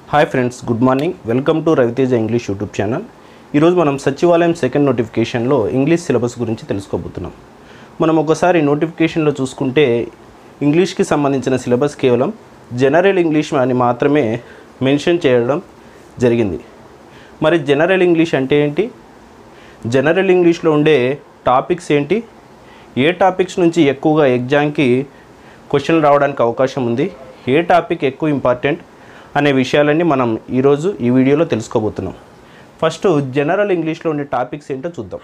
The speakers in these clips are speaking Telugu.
hi friends good morning welcome to Raviteja English YouTube channel ఈరోజు మనం సచివాలయం సెకండ్ నోటిఫికేషన్లో ఇంగ్లీష్ సిలబస్ గురించి తెలుసుకోబోతున్నాం మనం ఒకసారి నోటిఫికేషన్లో చూసుకుంటే ఇంగ్లీష్కి సంబంధించిన సిలబస్ కేవలం జనరల్ ఇంగ్లీష్ అని మాత్రమే మెన్షన్ చేయడం జరిగింది మరి జనరల్ ఇంగ్లీష్ అంటే ఏంటి జనరల్ ఇంగ్లీష్లో ఉండే టాపిక్స్ ఏంటి ఏ టాపిక్స్ నుంచి ఎక్కువగా ఎగ్జామ్కి క్వశ్చన్ రావడానికి అవకాశం ఉంది ఏ టాపిక్ ఎక్కువ ఇంపార్టెంట్ అనే విషయాలన్నీ మనం ఈరోజు ఈ వీడియోలో తెలుసుకోబోతున్నాం ఫస్ట్ జనరల్ ఇంగ్లీష్లో ఉండే టాపిక్స్ ఏంటో చూద్దాం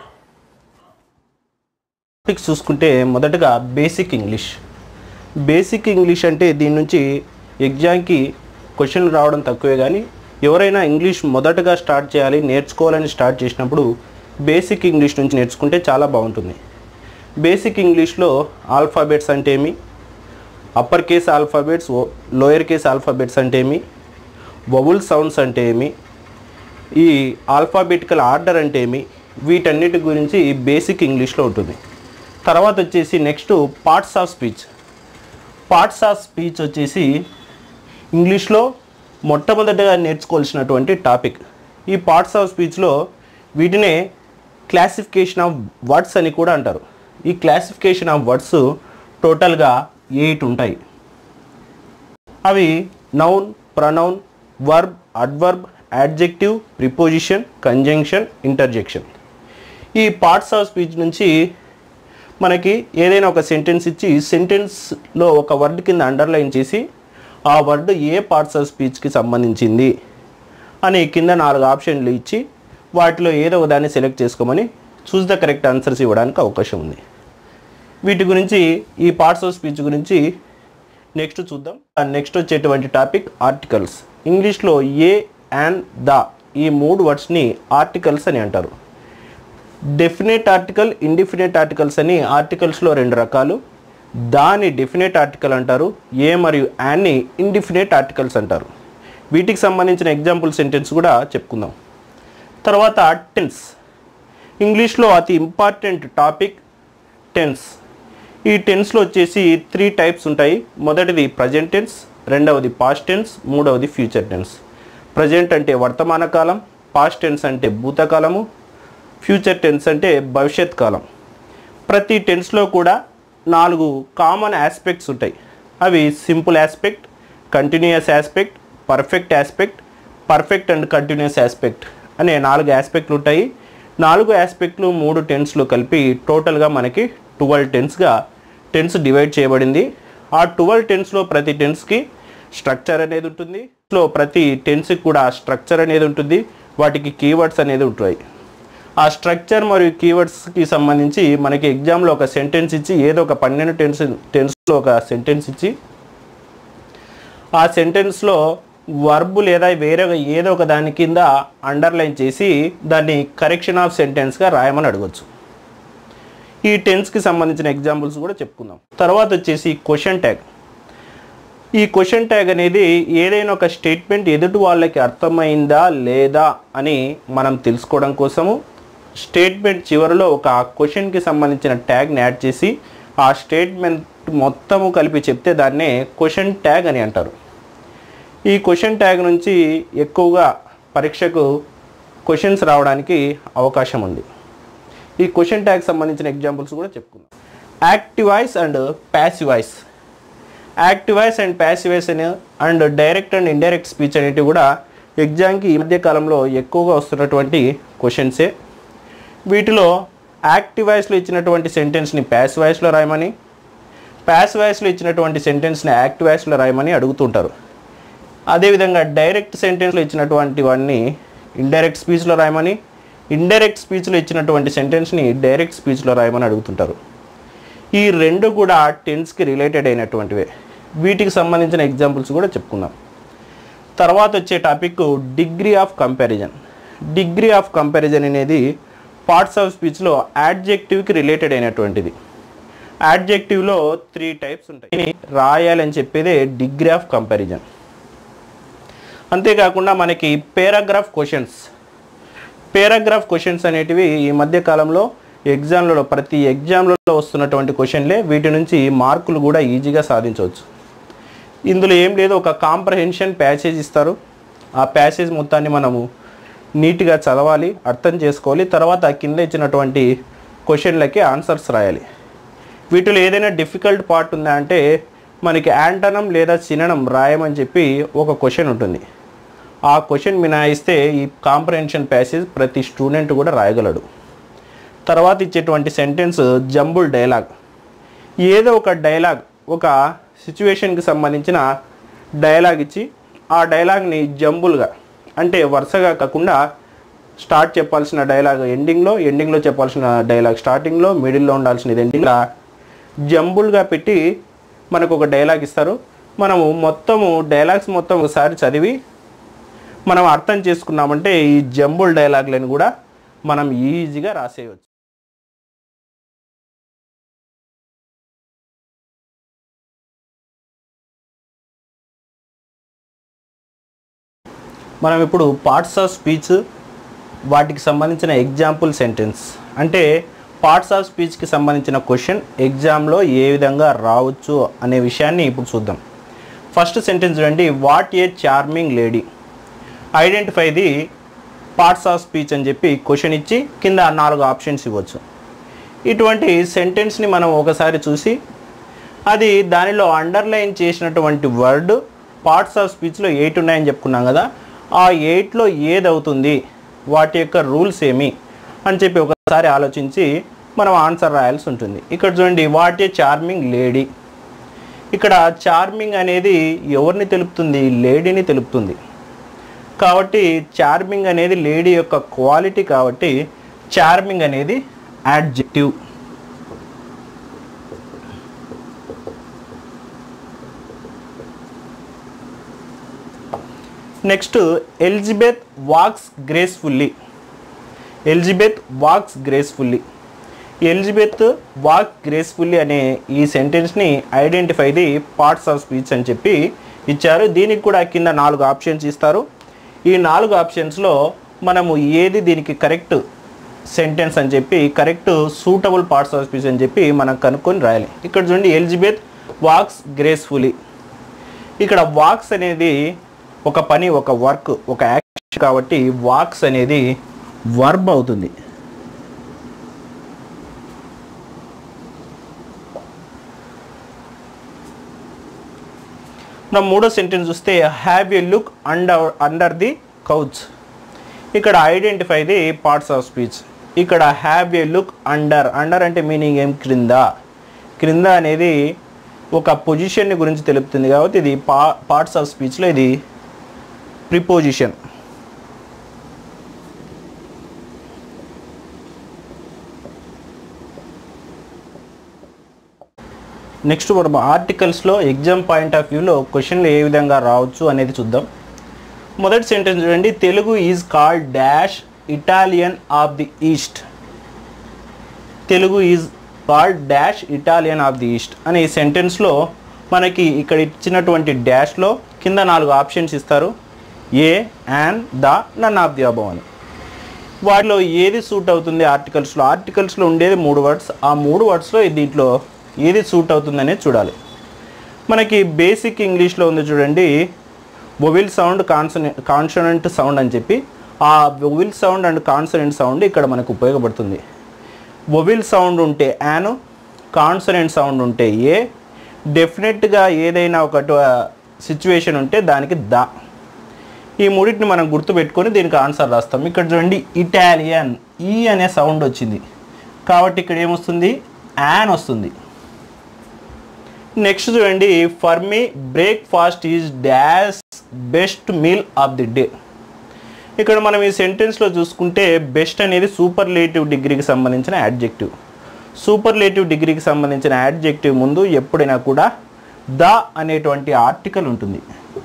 టాపిక్స్ చూసుకుంటే మొదటగా బేసిక్ ఇంగ్లీష్ బేసిక్ ఇంగ్లీష్ అంటే దీని నుంచి ఎగ్జామ్కి క్వశ్చన్లు రావడం తక్కువే కానీ ఎవరైనా ఇంగ్లీష్ మొదటగా స్టార్ట్ చేయాలి నేర్చుకోవాలని స్టార్ట్ చేసినప్పుడు బేసిక్ ఇంగ్లీష్ నుంచి నేర్చుకుంటే చాలా బాగుంటుంది బేసిక్ ఇంగ్లీష్లో ఆల్ఫాబెట్స్ అంటే ఏమి upper case alphabets lower case alphabets అంటే ఏమి వవుల్ సౌండ్స్ అంటే ఏమి ఈ ఆల్ఫాబెటికల్ ఆర్డర్ అంటే ఏమి వీటన్నిటి గురించి బేసిక్ ఇంగ్లీష్లో ఉంటుంది తర్వాత వచ్చేసి next parts of speech parts of speech వచ్చేసి ఇంగ్లీష్లో మొట్టమొదటిగా నేర్చుకోవాల్సినటువంటి టాపిక్ ఈ పార్ట్స్ ఆఫ్ స్పీచ్లో వీటినే క్లాసిఫికేషన్ ఆఫ్ వర్డ్స్ అని కూడా అంటారు ఈ క్లాసిఫికేషన్ ఆఫ్ వర్డ్స్ టోటల్గా ఎయిట్ ఉంటాయి అవి noun pronoun verb adverb adjective preposition conjunction interjection ఈ పార్ట్స్ ఆఫ్ స్పీచ్ నుంచి మనకి ఏదైనా ఒక సెంటెన్స్ ఇచ్చి సెంటెన్స్లో ఒక వర్డ్ కింద అండర్లైన్ చేసి ఆ వర్డ్ ఏ పార్ట్స్ ఆఫ్ స్పీచ్కి సంబంధించింది అని కింద నాలుగు ఆప్షన్లు ఇచ్చి వాటిలో ఏదో ఒక దాన్ని సెలెక్ట్ చేసుకోమని చూస్ ద కరెక్ట్ ఆన్సర్స్ ఇవ్వడానికి అవకాశం ఉంది వీటి గురించి ఈ పార్ట్స్ ఆఫ్ స్పీచ్ గురించి నెక్స్ట్ చూద్దాం నెక్స్ట్ వచ్చేటువంటి టాపిక్ ఆర్టికల్స్ ఇంగ్లీష్లో ఏ అండ్ ద ఈ మూడు వర్డ్స్ని ఆర్టికల్స్ అని అంటారు డెఫినెట్ ఆర్టికల్ ఇండిఫినెట్ ఆర్టికల్స్ అని ఆర్టికల్స్లో రెండు రకాలు దాని డెఫినెట్ ఆర్టికల్ అంటారు ఏ మరియు యాన్ని ఇండిఫినెట్ ఆర్టికల్స్ అంటారు వీటికి సంబంధించిన ఎగ్జాంపుల్ సెంటెన్స్ కూడా చెప్పుకుందాం తర్వాత టెన్స్ ఇంగ్లీష్లో అతి ఇంపార్టెంట్ టాపిక్ టెన్స్ ఈ టెన్స్లో వచ్చేసి త్రీ టైప్స్ ఉంటాయి మొదటిది ప్రజెంట్ టెన్స్ రెండవది పాస్ట్ టెన్స్ మూడవది ఫ్యూచర్ టెన్స్ ప్రజెంట్ అంటే వర్తమాన కాలం పాస్ట్ టెన్స్ అంటే భూతకాలము ఫ్యూచర్ టెన్స్ అంటే భవిష్యత్ కాలం ప్రతి టెన్స్లో కూడా నాలుగు కామన్ ఆస్పెక్ట్స్ ఉంటాయి అవి simple aspect continuous aspect perfect aspect perfect and continuous aspect అనే నాలుగు ఆస్పెక్ట్లు ఉంటాయి నాలుగు ఆస్పెక్ట్లు మూడు టెన్స్లు కలిపి టోటల్గా మనకి ట్వెల్వ్ టెన్స్గా టెన్స్ డివైడ్ చేయబడింది ఆ ట్వెల్వ్ టెన్స్లో ప్రతి టెన్స్కి స్ట్రక్చర్ అనేది ఉంటుంది లో ప్రతి టెన్స్కి కూడా స్ట్రక్చర్ అనేది ఉంటుంది వాటికి కీవర్డ్స్ అనేది ఉంటాయి ఆ స్ట్రక్చర్ మరియు కీవర్డ్స్కి సంబంధించి మనకి ఎగ్జామ్లో ఒక సెంటెన్స్ ఇచ్చి ఏదో ఒక పన్నెండు టెన్స్ టెన్స్లో ఒక సెంటెన్స్ ఇచ్చి ఆ సెంటెన్స్లో వర్బ్ లేదా వేరే ఒక- ఏదో ఒక దాని కింద అండర్లైన్ చేసి దాన్ని కరెక్షన్ ఆఫ్ సెంటెన్స్గా రాయమని అడగొచ్చు ఈ టెన్స్కి సంబంధించిన ఎగ్జాంపుల్స్ కూడా చెప్పుకుందాం తర్వాత వచ్చేసి క్వశ్చన్ ట్యాగ్ ఈ క్వశ్చన్ ట్యాగ్ అనేది ఏదైనా ఒక స్టేట్మెంట్ ఎదుటి వాళ్ళకి అర్థమైందా లేదా అని మనం తెలుసుకోవడం కోసము స్టేట్మెంట్ చివరిలో ఒక క్వశ్చన్కి సంబంధించిన ట్యాగ్ని యాడ్ చేసి ఆ స్టేట్మెంట్ మొత్తము కలిపి చెప్తే దాన్నే క్వశ్చన్ ట్యాగ్ అని అంటారు ఈ క్వశ్చన్ ట్యాగ్ నుంచి ఎక్కువగా పరీక్షకు క్వశ్చన్స్ రావడానికి అవకాశం ఉంది ఈ క్వశ్చన్ ట్యాగ్ సంబంధించిన ఎగ్జాంపుల్స్ కూడా చెప్పుకుందాం active voice and passive voice active voice and passive voice అని and direct and indirect speech అనేటివి కూడా ఎగ్జామ్కి ఈ మధ్య కాలంలో ఎక్కువగా వస్తున్నటువంటి క్వశ్చన్సే వీటిలో యాక్టివ్ వాయిస్లో ఇచ్చినటువంటి సెంటెన్స్ని ప్యాస్ వాయిస్లో రాయమని ప్యాస్ వాయిస్లో ఇచ్చినటువంటి సెంటెన్స్ని యాక్టివ్ వాయిస్లో రాయమని అడుగుతుంటారు అదేవిధంగా డైరెక్ట్ సెంటెన్స్లో ఇచ్చినటువంటి వాడిని ఇండైరెక్ట్ స్పీచ్లో రాయమని ఇండైరెక్ట్ స్పీచ్లో ఇచ్చినటువంటి సెంటెన్స్ని డైరెక్ట్ స్పీచ్లో రాయమని అడుగుతుంటారు ఈ రెండు కూడా టెన్స్కి రిలేటెడ్ అయినటువంటివే వీటికి సంబంధించిన ఎగ్జాంపుల్స్ కూడా చెప్పుకుందాం తర్వాత వచ్చే topic degree of comparison degree of comparison అనేది పార్ట్స్ ఆఫ్ స్పీచ్లో యాడ్జెక్టివ్కి రిలేటెడ్ అయినటువంటిది యాడ్జెక్టివ్లో త్రీ టైప్స్ ఉంటాయి రాయాలని చెప్పేదే డిగ్రీ ఆఫ్ కంపారిజన్ అంతేకాకుండా మనకి పేరాగ్రాఫ్ క్వశ్చన్స్ పేరాగ్రాఫ్ క్వశ్చన్స్ అనేటివి ఈ మధ్య కాలంలో ఎగ్జామ్లలో ప్రతి ఎగ్జామ్లలో వస్తున్నటువంటి క్వశ్చన్లే వీటి నుంచి మార్కులు కూడా ఈజీగా సాధించవచ్చు ఇందులో ఏం లేదు ఒక కాంప్రహెన్షన్ ప్యాసేజ్ ఇస్తారు ఆ ప్యాసేజ్ మొత్తాన్ని మనము నీట్గా చదవాలి అర్థం చేసుకోవాలి తర్వాత కింద ఇచ్చినటువంటి క్వశ్చన్లకి ఆన్సర్స్ రాయాలి వీటిలో ఏదైనా డిఫికల్ట్ పార్ట్ ఉందా అంటే మనకి యాంటనం లేదా సిననం రాయమని చెప్పి ఒక క్వశ్చన్ ఉంటుంది ఆ క్వశ్చన్ మినాయిస్తే ఈ కాంప్రహెన్షన్ ప్యాసేజ్ ప్రతి స్టూడెంట్ కూడా రాయగలడు తర్వాత ఇచ్చేటువంటి సెంటెన్స్ జంబుల్ డైలాగ్ ఏదో ఒక డైలాగ్ ఒక సిచ్యువేషన్కి సంబంధించిన డైలాగ్ ఇచ్చి ఆ డైలాగ్ని జంబుల్గా అంటే వరుసగా కాకుండా స్టార్ట్ చెప్పాల్సిన డైలాగ్ ఎండింగ్లో ఎండింగ్లో చెప్పాల్సిన డైలాగ్ స్టార్టింగ్లో మిడిల్లో ఉండాల్సినది ఎండింగ్లో జంబుల్గా పెట్టి మనకు ఒక డైలాగ్ ఇస్తారు మనము మొత్తము డైలాగ్స్ మొత్తం ఒకసారి చదివి మనం అర్థం చేసుకున్నామంటే ఈ జంబుల్ డైలాగ్లను కూడా మనం ఈజీగా రాసేయవచ్చు మనం ఇప్పుడు పార్ట్స్ ఆఫ్ స్పీచ్ వాటికి సంబంధించిన ఎగ్జాంపుల్ సెంటెన్స్ అంటే పార్ట్స్ ఆఫ్ స్పీచ్కి సంబంధించిన క్వశ్చన్ ఎగ్జామ్లో ఏ విధంగా రావచ్చు అనే విషయాన్ని ఇప్పుడు చూద్దాం ఫస్ట్ సెంటెన్స్ చూడండి what a charming lady identify the parts of speech అని చెప్పి క్వశ్చన్ ఇచ్చి కింద నాలుగు ఆప్షన్స్ ఇవ్వచ్చు ఇటువంటి సెంటెన్స్ని మనం ఒకసారి చూసి అది దానిలో అండర్లైన్ చేసినటువంటి వర్డ్ పార్ట్స్ ఆఫ్ స్పీచ్లో ఎయిట్ ఉన్నాయని చెప్పుకున్నాం కదా ఆ ఎయిట్లో ఏది అవుతుంది వాటి యొక్క రూల్స్ ఏమి అని చెప్పి ఒకసారి ఆలోచించి మనం ఆన్సర్ రాయాల్సి ఉంటుంది ఇక్కడ చూడండి వాట్ ఏ చార్మింగ్ లేడీ ఇక్కడ చార్మింగ్ అనేది ఎవరిని తెలుపుతుంది లేడీని తెలుపుతుంది కాబట్టి చార్మింగ్ అనేది లేడీ యొక్క క్వాలిటీ కాబట్టి చార్మింగ్ అనేది adjective next Elizabeth walks gracefully Elizabeth walks gracefully Elizabeth walk gracefully అనే ఈ సెంటెన్స్ని identify the parts of speech అని చెప్పి ఇచ్చారు దీనికి కూడా కింద నాలుగు ఆప్షన్స్ ఇస్తారు ఈ నాలుగు ఆప్షన్స్లో మనము ఏది దీనికి కరెక్ట్ సెంటెన్స్ అని చెప్పి correct suitable parts of speech అని చెప్పి మనం కనుక్కొని రాయాలి ఇక్కడ చూడండి ఎలిజబెత్ వాక్స్ గ్రేస్ఫుల్లీ ఇక్కడ వాక్స్ అనేది ఒక పని ఒక వర్క్ ఒక యాక్షన్ కాబట్టి వాక్స్ అనేది వర్బ్ అవుతుంది నా మూడో సెంటెన్స్ చూస్తే have a look under under the couch ఇక్కడ identify the parts of speech ఇక్కడ have a look under under అంటే మీనింగ్ ఏం క్రింద క్రింద అనేది ఒక పొజిషన్ని గురించి తెలుపుతుంది కాబట్టి ఇది పా పార్ట్స్ ఆఫ్ స్పీచ్లో ఇది ప్రిపోజిషన్ నెక్స్ట్ మనం ఆర్టికల్స్లో ఎగ్జామ్ పాయింట్ ఆఫ్ వ్యూలో క్వశ్చన్లు ఏ విధంగా రావచ్చు అనేది చూద్దాం మొదటి సెంటెన్స్ చూడండి Telugu is called dash Italian of the east Telugu is called dash Italian of the east అనే ఈ సెంటెన్స్లో మనకి ఇక్కడ ఇచ్చినటువంటి డాష్లో కింద నాలుగు ఆప్షన్స్ ఇస్తారు a an the none of the above అని వాటిలో ఏది సూట్ అవుతుంది ఆర్టికల్స్లో ఆర్టికల్స్లో ఉండేది మూడు వర్డ్స్ ఆ మూడు వర్డ్స్లో దీంట్లో ఏది సూట్ అవుతుంది అనేది చూడాలి మనకి బేసిక్ ఇంగ్లీష్లో ఉంది చూడండి vowel sound consonant consonant sound అని చెప్పి ఆ vowel sound and consonant sound ఇక్కడ మనకు ఉపయోగపడుతుంది బొవిల్ సౌండ్ ఉంటే యాన్ కాన్సనెంట్ సౌండ్ ఉంటే ఏ డెఫినెట్గా ఏదైనా ఒక సిచ్యువేషన్ ఉంటే దానికి ద ఈ మూడింటిని మనం గుర్తుపెట్టుకొని దీనికి ఆన్సర్ రాస్తాం ఇక్కడ చూడండి ఇటాలియన్ ఈ అనే సౌండ్ వచ్చింది కాబట్టి ఇక్కడ ఏమొస్తుంది యాన్ వస్తుంది నెక్స్ట్ చూడండి for me breakfast is dash best meal of the day ఇక్కడ మనం ఈ సెంటెన్స్లో చూసుకుంటే బెస్ట్ అనేది సూపర్లేటివ్ డిగ్రీకి సంబంధించిన యాడ్జెక్టివ్ సూపర్లేటివ్ డిగ్రీకి సంబంధించిన యాడ్జెక్టివ్ ముందు ఎప్పుడైనా కూడా ద అనేటువంటి ఆర్టికల్ ఉంటుంది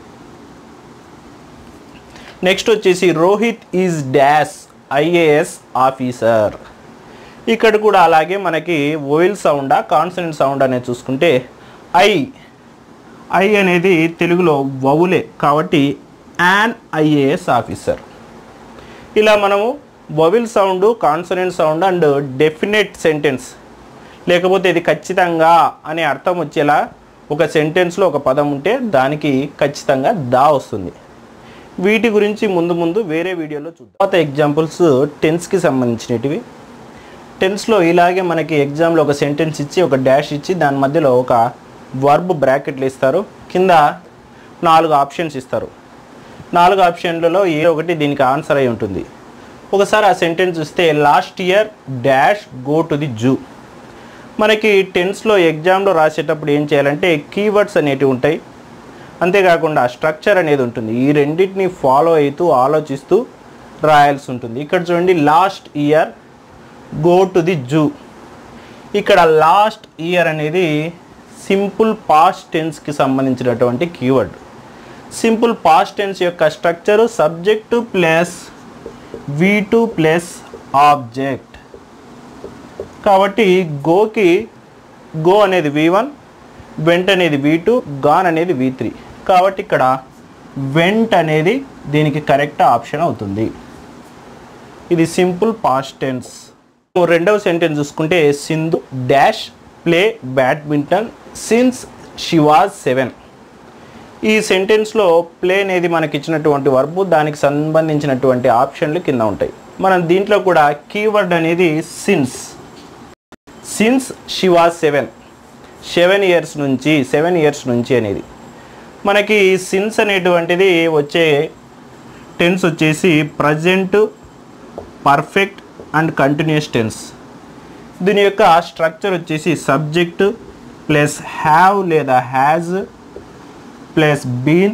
నెక్స్ట్ వచ్చేసి Rohit is dash IAS officer ఇక్కడ కూడా అలాగే మనకి ఓయిల్ సౌండా కాన్సనెంట్ సౌండ్ అనేది చూసుకుంటే ఐ ఐ అనేది తెలుగులో వవులే కాబట్టి యాన్ ఐఏఎస్ ఆఫీసర్ ఇలా మనము vowel sound consonant sound and definite sentence లేకపోతే ఇది ఖచ్చితంగా అనే అర్థం వచ్చేలా ఒక సెంటెన్స్లో ఒక పదం ఉంటే దానికి ఖచ్చితంగా దా వస్తుంది వీటి గురించి ముందు ముందు వేరే వీడియోలో చూద్దాం తర్వాత ఎగ్జాంపుల్స్ టెన్స్కి సంబంధించినటివి టెన్స్లో ఇలాగే మనకి ఎగ్జామ్లో ఒక సెంటెన్స్ ఇచ్చి ఒక డాష్ ఇచ్చి దాని మధ్యలో ఒక వర్బ్ బ్రాకెట్లు ఇస్తారు కింద నాలుగు ఆప్షన్స్ ఇస్తారు నాలుగు ఆప్షన్లలో ఏ ఒకటి దీనికి ఆన్సర్ అయి ఉంటుంది ఒకసారి ఆ సెంటెన్స్ చూస్తే last year dash go to the zoo మనకి టెన్స్లో ఎగ్జామ్లో రాసేటప్పుడు ఏం చేయాలంటే కీవర్డ్స్ అనేటివి ఉంటాయి అంతేకాకుండా స్ట్రక్చర్ అనేది ఉంటుంది ఈ రెండింటిని ఫాలో అవుతూ ఆలోచిస్తూ రాయాల్సి ఉంటుంది ఇక్కడ చూడండి last year go to the zoo ఇక్కడ లాస్ట్ ఇయర్ అనేది సింపుల్ పాస్ట్ టెన్స్కి సంబంధించినటువంటి కీవర్డ్ సింపుల్ పాస్ట్ టెన్స్ యొక్క structure subject plus V two plus object కాబట్టి గోకి గో అనేది వి వన్ వెంట్ అనేది వి టూ గాన్ అనేది వి త్రీ కాబట్టి ఇక్కడ వెంట్ అనేది దీనికి కరెక్ట్ ఆప్షన్ అవుతుంది ఇది సింపుల్ పాస్ట్ టెన్స్ రెండవ సెంటెన్స్ చూసుకుంటే Sindhu dash play badminton since she was seven ఈ సెంటెన్స్లో ప్లే అనేది మనకి ఇచ్చినటువంటి వర్బు దానికి సంబంధించినటువంటి ఆప్షన్లు కింద ఉంటాయి మనం దీంట్లో కూడా కీవర్డ్ అనేది since since she was seven seven years నుంచి సెవెన్ ఇయర్స్ నుంచి అనేది మనకి సిన్స్ అనేటువంటిది వచ్చే టెన్స్ వచ్చేసి present perfect and continuous tense దీని యొక్క స్ట్రక్చర్ వచ్చేసి సబ్జెక్ట్ ప్లస్ హ్యావ్ లేదా has plus been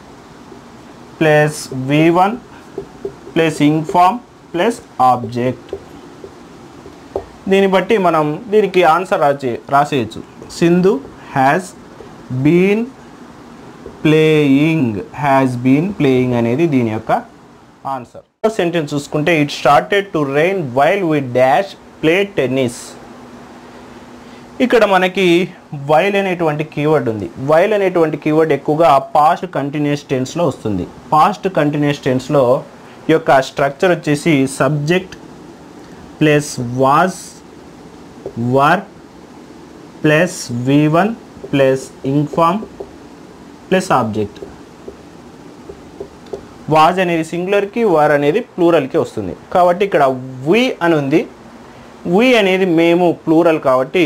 plus V one plus ing form plus object దీన్ని బట్టి మనం దీనికి ఆన్సర్ రాసే రాసేయచ్చు Sindhu has been playing has been playing అనేది దీని యొక్క ఆన్సర్ సెంటెన్స్ చూసుకుంటే it started to rain while with dash play tennis ఇక్కడ మనకి వైల్ అనేటువంటి కీవర్డ్ ఉంది వైల్ అనేటువంటి కీవర్డ్ ఎక్కువగా పాస్ట్ కంటిన్యూస్ టెన్స్లో వస్తుంది పాస్ట్ కంటిన్యూస్ టెన్స్లో యొక్క స్ట్రక్చర్ వచ్చేసి subject plus was were plus V one plus ing form plus object was అనేది సింగులర్కి వర్ అనేది ప్లూరల్కి వస్తుంది కాబట్టి ఇక్కడ వి అని ఉంది వి అనేది మేము ప్లూరల్ కాబట్టి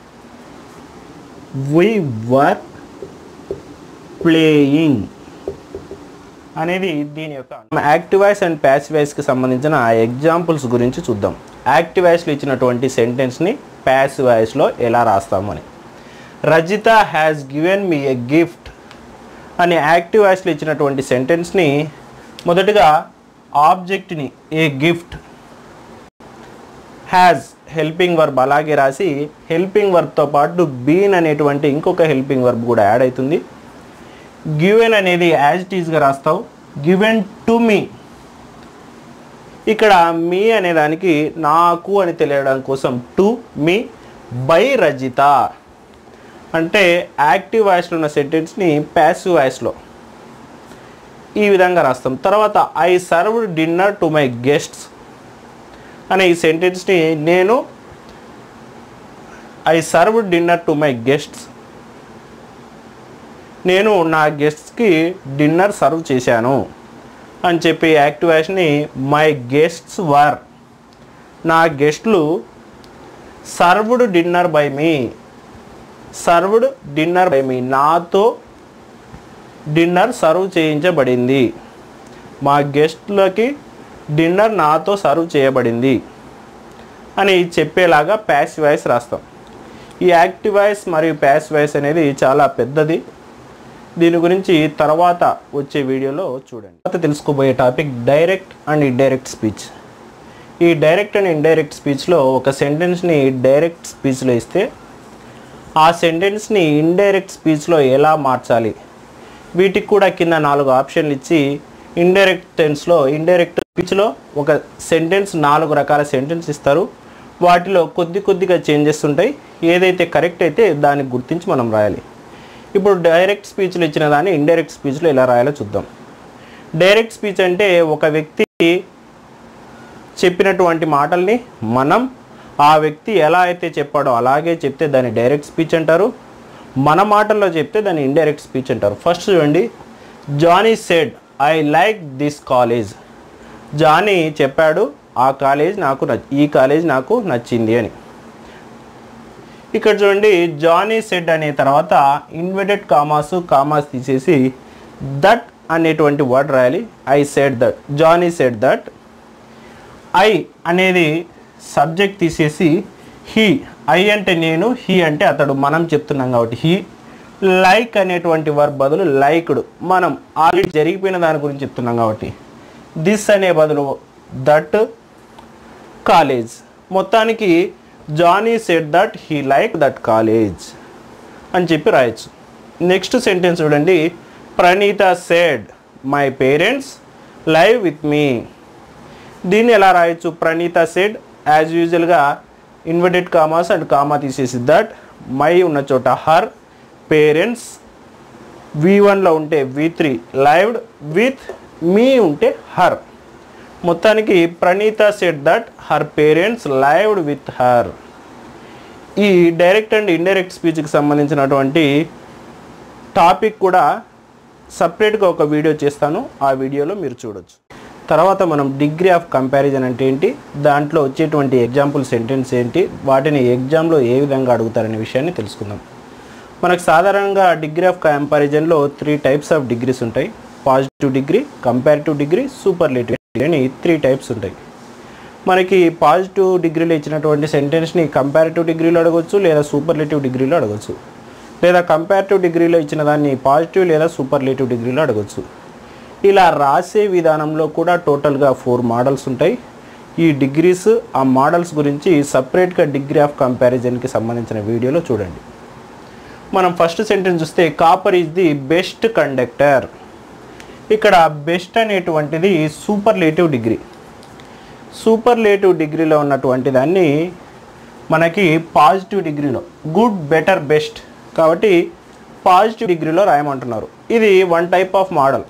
వి వర్ ప్లేయింగ్ అనేది దీని యొక్క యాక్టివైస్ అండ్ ప్యాసివైస్కి సంబంధించిన ఎగ్జాంపుల్స్ గురించి చూద్దాం యాక్టివైస్లో ఇచ్చినటువంటి సెంటెన్స్ని ప్యాసివైస్లో ఎలా రాస్తామని Rajitha has given me a gift అని యాక్టివ్ వాయిస్లో ఇచ్చినటువంటి సెంటెన్స్ని మొదటగా ఆబ్జెక్ట్ని a gift has helping verb అలాగే రాసి హెల్పింగ్ వర్బ్తో పాటు బీన్ అనేటువంటి ఇంకొక హెల్పింగ్ వర్బ్ కూడా యాడ్ అవుతుంది గివెన్ అనేది యాజ్ ఇట్ ఈస్గా రాస్తావు గివెన్ టు మీ ఇక్కడ మీ అనే దానికి నాకు అని తెలియడం కోసం టు మీ బై రజిత అంటే యాక్టివ్ వాయిస్లో ఉన్న సెంటెన్స్ని ప్యాసివ్ వాయిస్లో ఈ విధంగా రాస్తాం తర్వాత I served dinner to my guests అనే ఈ సెంటెన్స్ని నేను I served dinner to my guests నేను నా గెస్ట్స్కి డిన్నర్ సర్వ్ చేశాను అని చెప్పి యాక్టివ్ వాయిస్ని మై గెస్ట్స్ వర్ నా గెస్ట్లు served dinner by me served dinner by me నాతో డిన్నర్ సర్వ్ చేయించబడింది మా గెస్ట్లకి డిన్నర్ నాతో సర్వ్ చేయబడింది అని చెప్పేలాగా ప్యాసివ్ వాయిస్ రాస్తాం ఈ యాక్టివ్ వాయిస్ మరియు ప్యాసివ్ వాయిస్ అనేది చాలా పెద్దది దీని గురించి తర్వాత వచ్చే వీడియోలో చూడండి తర్వాత తెలుసుకోబోయే topic direct and indirect speech ఈ డైరెక్ట్ అండ్ ఇండైరెక్ట్ స్పీచ్లో ఒక సెంటెన్స్ని డైరెక్ట్ స్పీచ్లో ఇస్తే ఆ సెంటెన్స్ని ఇండైరెక్ట్ స్పీచ్లో ఎలా మార్చాలి వీటికి కూడా కింద నాలుగు ఆప్షన్లు ఇచ్చి ఇండైరెక్ట్ టెన్స్లో ఇండైరెక్ట్ స్పీచ్లో ఒక సెంటెన్స్ నాలుగు రకాల సెంటెన్స్ ఇస్తారు వాటిలో కొద్ది కొద్దిగా చేంజెస్ ఉంటాయి ఏదైతే కరెక్ట్ అయితే దాన్ని గుర్తించి మనం రాయాలి ఇప్పుడు డైరెక్ట్ స్పీచ్లు ఇచ్చిన దాన్ని ఇండైరెక్ట్ స్పీచ్లో ఎలా రాయాలో చూద్దాం డైరెక్ట్ స్పీచ్ అంటే ఒక వ్యక్తి చెప్పినటువంటి మాటల్ని మనం ఆ వ్యక్తి ఎలా అయితే చెప్పాడో అలాగే చెప్తే దాన్ని డైరెక్ట్ స్పీచ్ అంటారు మన మాటల్లో చెప్తే దాన్ని ఇండైరెక్ట్ స్పీచ్ అంటారు ఫస్ట్ చూడండి Johnny said I like this college Johnny చెప్పాడు ఆ కాలేజ్ నాకు నచ్ ఈ కాలేజ్ నాకు నచ్చింది అని ఇక్కడ చూడండి జానీ సెడ్ అనే తర్వాత ఇన్వర్టెడ్ కామాస్ కామాస్ తీసేసి దట్ అనేటువంటి వర్డ్ రాయాలి I said that Johnny said that I అనేది సబ్జెక్ట్ తీసేసి హీ ఐ అంటే నేను హీ అంటే అతడు మనం చెప్తున్నాం కాబట్టి హీ లైక్ అనేటువంటి వర్బ్ బదులు లైక్డ్ మనం ఆల్రెడీ జరిగిపోయిన దాని గురించి చెప్తున్నాం కాబట్టి దిస్ అనే బదులు దట్ కాలేజ్ మొత్తానికి Johnny said that he like that college అని చెప్పి రాయొచ్చు నెక్స్ట్ సెంటెన్స్ చూడండి Praneetha said my parents live with me దీన్ని ఎలా రాయొచ్చు ప్రణీత సెడ్ యాజ్ యూజువల్గా ఇన్వర్టెడ్ కామాస్ అండ్ కామా తీసేసి దట్ మై ఉన్న చోట హర్ పేరెంట్స్ వి వన్లో ఉంటే V three lived with me ఉంటే హర్ మొత్తానికి Praneetha said that her parents lived with her ఈ డైరెక్ట్ అండ్ ఇండైరెక్ట్ స్పీచ్కి సంబంధించినటువంటి టాపిక్ కూడా సపరేట్గా ఒక వీడియో చేస్తాను ఆ వీడియోలో మీరు చూడొచ్చు తర్వాత మనం డిగ్రీ ఆఫ్ కంపారిజన్ అంటే ఏంటి దాంట్లో వచ్చేటువంటి ఎగ్జాంపుల్ సెంటెన్స్ ఏంటి వాటిని ఎగ్జామ్లో ఏ విధంగా అడుగుతారనే విషయాన్ని తెలుసుకుందాం మనకు సాధారణంగా డిగ్రీ ఆఫ్ కంపారిజన్లో త్రీ టైప్స్ ఆఫ్ డిగ్రీస్ ఉంటాయి positive degree comparative degree superlative degree అని త్రీ టైప్స్ ఉంటాయి మనకి పాజిటివ్ డిగ్రీలో ఇచ్చినటువంటి సెంటెన్స్ని కంపారిటివ్ డిగ్రీలో అడగవచ్చు లేదా సూపర్లేటివ్ డిగ్రీలో అడగవచ్చు లేదా కంపారిటివ్ డిగ్రీలో ఇచ్చిన దాన్ని పాజిటివ్ లేదా సూపర్లేటివ్ డిగ్రీలో అడగవచ్చు ఇలా రాసే విధానంలో కూడా టోటల్గా ఫోర్ మోడల్స్ ఉంటాయి ఈ డిగ్రీస్ ఆ మోడల్స్ గురించి సపరేట్గా డిగ్రీ ఆఫ్ కంపారిజన్కి సంబంధించిన వీడియోలో చూడండి మనం ఫస్ట్ సెంటెన్స్ చూస్తే copper is the best conductor ఇక్కడ బెస్ట్ అనేటువంటిది సూపర్లేటివ్ డిగ్రీ సూపర్లేటివ్ డిగ్రీలో ఉన్నటువంటి దాన్ని మనకి పాజిటివ్ డిగ్రీలో గుడ్ బెటర్ బెస్ట్ కాబట్టి పాజిటివ్ డిగ్రీలో రాయమంటున్నారు ఇది one type of model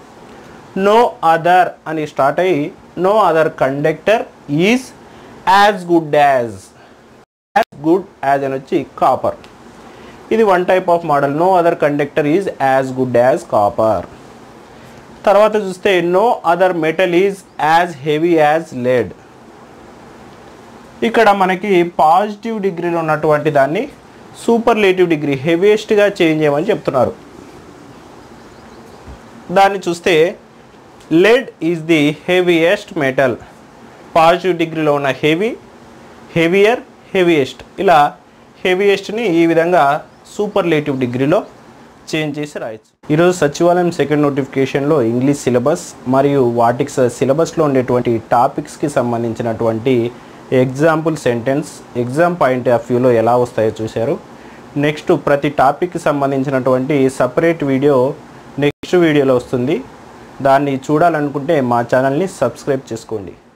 no other అని స్టార్ట్ అయ్యి no other conductor is as good as as good as అని వచ్చి కాపర్ ఇది one type of model no other conductor is as good as copper తర్వాత చూస్తే no other metal is as heavy as lead ఇక్కడ మనకి పాజిటివ్ డిగ్రీలో ఉన్నటువంటి దాన్ని సూపర్లేటివ్ డిగ్రీ హెవీయెస్ట్గా చేంజ్ చేయమని చెప్తున్నారు దాన్ని చూస్తే lead is the heaviest metal positive డిగ్రీలో ఉన్న హెవీ హెవియర్ హెవీయెస్ట్ ఇలా హెవీయెస్ట్ని ఈ విధంగా సూపర్లేటివ్ డిగ్రీలో చేంజ్ చేసి రాయొచ్చు ఈరోజు సచివాలయం సెకండ్ నోటిఫికేషన్లో ఇంగ్లీష్ సిలబస్ మరియు వాటికి స- సిలబస్లో ఉండేటువంటి టాపిక్స్కి సంబంధించినటువంటి example sentence exam point of వ్యూలో ఎలా వస్తాయో చూశారు నెక్స్ట్ ప్రతి టాపిక్కి సంబంధించినటువంటి సపరేట్ వీడియో నెక్స్ట్ వీడియోలో వస్తుంది దాన్ని చూడాలనుకుంటే మా ఛానల్ని సబ్స్క్రైబ్ చేసుకోండి